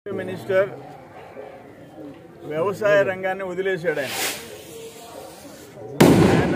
minister వ్యవసాయ రంగాన్ని వదిలేశాడు ఆయన ఆయన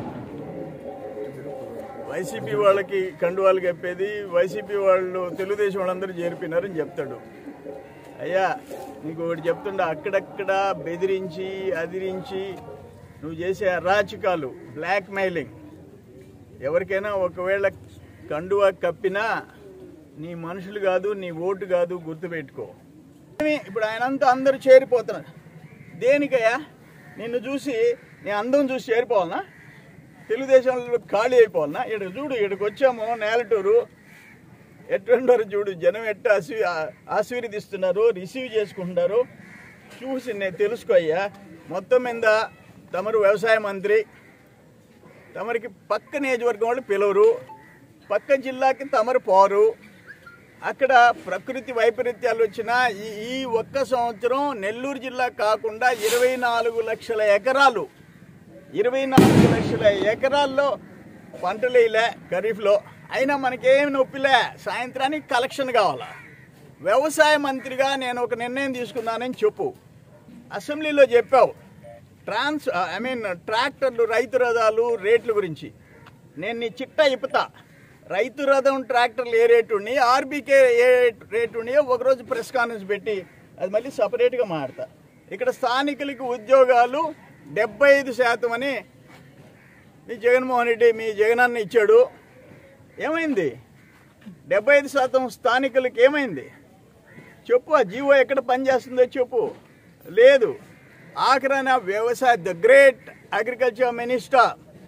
వైసీపీ వాళ్ళకి కండువాలు కప్పేది వైసీపీ వాళ్ళు తెలుగుదేశం వాళ్ళందరూ చేరిపోయినారని చెప్తాడు అయ్యా నీకు ఒకటి చెప్తుండే అక్కడక్కడ బెదిరించి అదిరించి నువ్వు చేసే అరాచకాలు బ్లాక్ మెయిలింగ్ ఎవరికైనా ఒకవేళ కండువా కప్పినా నీ మనుషులు కాదు నీ ఓటు కాదు గుర్తుపెట్టుకో ఏమి, ఇప్పుడు ఆయనంతా అందరూ చేరిపోతున్నారు దేనికయ్యా నిన్ను చూసి నీ అందం చూసి చేరిపోవాలనా తెలుగుదేశంలో ఖాళీ అయిపోవాలనా ఇక్కడ చూడు ఇక్కడికి వచ్చాము నేలటూరు ఎట్లుండారు చూడు జనం ఎట్ట ఆశీ ఆశీర్వదిస్తున్నారు రిసీవ్ చేసుకుంటున్నారు చూసి నేను తెలుసుకో అయ్యా మొత్తం మీద తమరు వ్యవసాయ మంత్రి తమరికి పక్క నియోజకవర్గం వాళ్ళు పిలవరు పక్క జిల్లాకి తమరు పోరు అక్కడ ప్రకృతి వైపరీత్యాలు వచ్చినా ఈ ఈ ఒక్క సంవత్సరం నెల్లూరు జిల్లా కాకుండా ఇరవై నాలుగు లక్షల ఎకరాలు ఇరవై నాలుగు లక్షల ఎకరాల్లో పంటలు వేయలే ఖరీఫ్లో అయినా మనకేం నొప్పిలే సాయంత్రానికి కలెక్షన్ కావాలా వ్యవసాయ మంత్రిగా నేను ఒక నిర్ణయం తీసుకున్నానని చెప్పు అసెంబ్లీలో చెప్పావు ట్రాన్స్ ఐ మీన్ ట్రాక్టర్లు రైతు రథాలు రేట్ల గురించి నేను నీ చిట్టా ఇప్పుతా రైతు రథం ట్రాక్టర్లు ఏ రేటు ఉన్నాయి ఆర్బీకే ఏ రేటు ఉన్నాయో ఒకరోజు ప్రెస్ కాన్ఫరెన్స్ పెట్టి అది మళ్ళీ సపరేట్గా మాడతా ఇక్కడ స్థానికులకి ఉద్యోగాలు డెబ్బై ఐదు శాతం అని మీ జగన్మోహన్ రెడ్డి మీ జగనన్న ఇచ్చాడు ఏమైంది డెబ్బై ఐదు శాతం స్థానికులకి ఏమైంది చెప్పు ఆ జీవో ఎక్కడ పనిచేస్తుందో చెప్పు లేదు ఆఖరణ వ్యవసాయ the great agriculture minister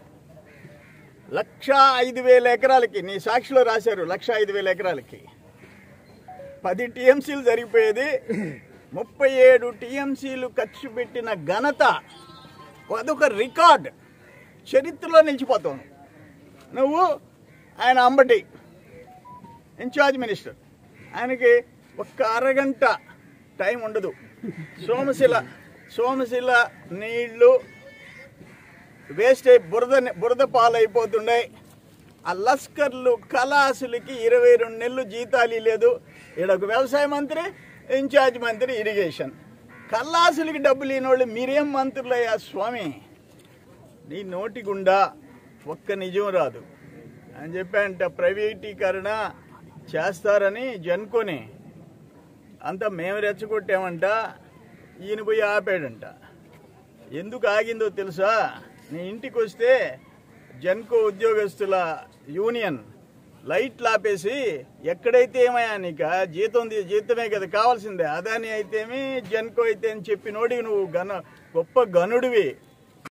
lakh ఐదు వేల ఎకరాలకి నీ సాక్షిలో రాశారు లక్ష ఐదు వేల ఎకరాలకి పది టీఎంసీలు జరిగిపోయేది ముప్పై ఏడు టీఎంసీలు ఖర్చు పెట్టిన ఘనత అదొక రికార్డ్ చరిత్రలో నిలిచిపోతావు నువ్వు ఆయన అంబటి ఇన్ఛార్జ్ మినిస్టర్ ఆయనకి ఒక్క అరగంట టైం ఉండదు సోమశిల సోమశిల నీళ్లు వేస్ట్ అయి బురద బురద పాలైపోతుండే ఆ లస్కర్లు కళాసులకి ఇరవై రెండు నెలలు జీతాలు లేదు ఈడ ఒక వ్యవసాయ మంత్రి ఇన్ఛార్జ్ మంత్రి ఇరిగేషన్ కల్లాసులకి డబ్బులు లేనోళ్ళు మీరేం మంత్రులయ్యా స్వామి నీ నోటి గుండా ఒక్క నిజం రాదు అని చెప్పాయంట ప్రైవేటీకరణ చేస్తారని జనుకొని అంతా మేము రెచ్చగొట్టామంట ఈయన పోయి ఆపాడంట ఎందుకు ఆగిందో తెలుసా నీ ఇంటికి వస్తే జన్కో ఉద్యోగస్తుల యూనియన్ లైట్లు ఆపేసి ఎక్కడైతే ఏమయ్యా నీక జీతం తీ- జీతమే కదా కావాల్సిందే అదాని అయితేమి జన్కో అయితే అని చెప్పినోడివి నువ్వు గన గొప్ప గనుడివి